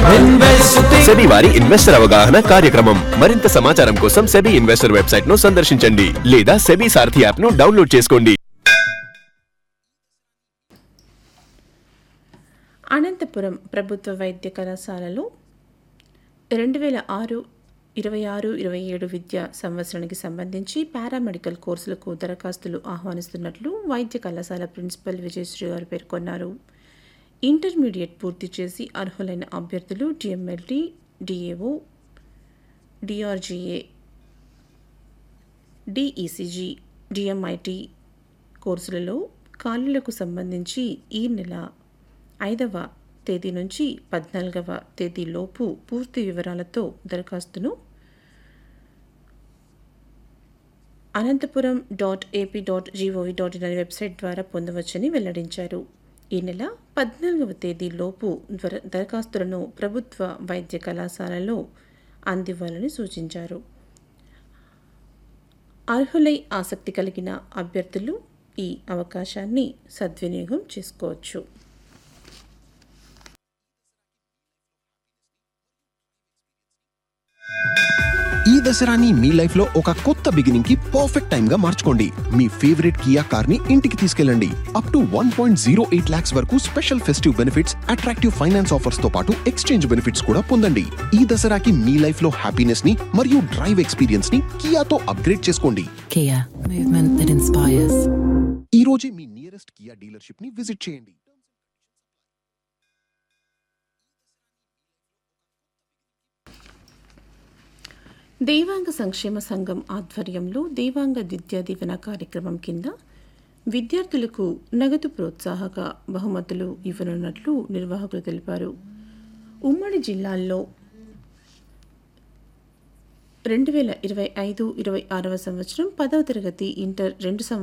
SEBI వారి investor అవగాహన కార్యక్రమం మరింత సమాచారం కోసం సెబీ ఇన్వెస్టర్ వెబ్సైట్ ను సందర్శించండి లేదా సెబీ సారథి యాప్ ను డౌన్లోడ్ చేసుకోండి అనంతపురం ప్రభుత్వ వైద్య కళాశాలలో రెండు వేల ఆరు ఇరవై ఆరు ఇరవై ఏడు విద్యా సంవత్సరానికి సంబంధించి పారామెడికల్ కోర్సులకు దరఖాస్తులు ఆహ్వానిస్తున్నట్లు వైద్య కళాశాల ప్రిన్సిపల్ విజయశ్రీ గారు పేర్కొన్నారు ఇంటర్మీడియట్ పూర్తి చేసి అర్హులైన అభ్యర్థులు DMLT DAO DRGA DECG DMIT కోర్సులలో ఖాళీలకు సంబంధించి ఈ నెల ఐదవ తేదీ నుంచి పద్నాలుగవ తేదీలోపు పూర్తి వివరాలతో దరఖాస్తును Anantapuram dot AP dot GOV dot in అనే వెబ్సైట్ ద్వారా పొందవచ్చని వెల్లడించారు ఈ నెల పద్నాలుగవ తేదీలోపు త్వర దరఖాస్తులను ప్రభుత్వ వైద్య కళాశాలలో అందివ్వాలని సూచించారు అర్హులై ఆసక్తి కలిగిన అభ్యర్థులు ఈ అవకాశాన్ని సద్వినియోగం చేసుకోవచ్చు ఈ దసరాని మీ లైఫ్ లో ఒక కొత్త బిగినింగ్ కి పర్ఫెక్ట్ టైం గా మార్చుకోండి మీ ఫేవరెట్ కియా కార్ ని ఇంటికి తీసుకెళ్ళండి up to one point zero eight lakhs వరకు special festive benefits attractive finance offers తో పాటు ఎక్స్చేంజ్ బెనిఫిట్స్ కూడా పొందండి ఈ దసరాకి మీ లైఫ్ లో హ్యాపీనెస్ ని మరియు డ్రైవ్ ఎక్స్పీరియన్స్ ని కియాతో అప్గ్రేడ్ చేసుకోండి Kia, movement that inspires. ఈ రోజే మీ నియరెస్ట్ కియా డీలర్షిప్ ని విజిట్ చేయండి దేవాంగ సంక్షేమ సంఘం ఆధ్వర్యంలో దేవాంగ విద్యా దీవెన కార్యక్రమం కింద విద్యార్థులకు నగదు ప్రోత్సాహక బహుమతులు ఇవ్వనున్నట్లు నిర్వాహకులు తెలిపారు ఉమ్మడి జిల్లాల్లో రెండు వేల ఇరవై ఐదు ఇరవై ఆరవ సంవత్సరం పదవ తరగతి ఇంటర్ రెండు సంవత్సరాలు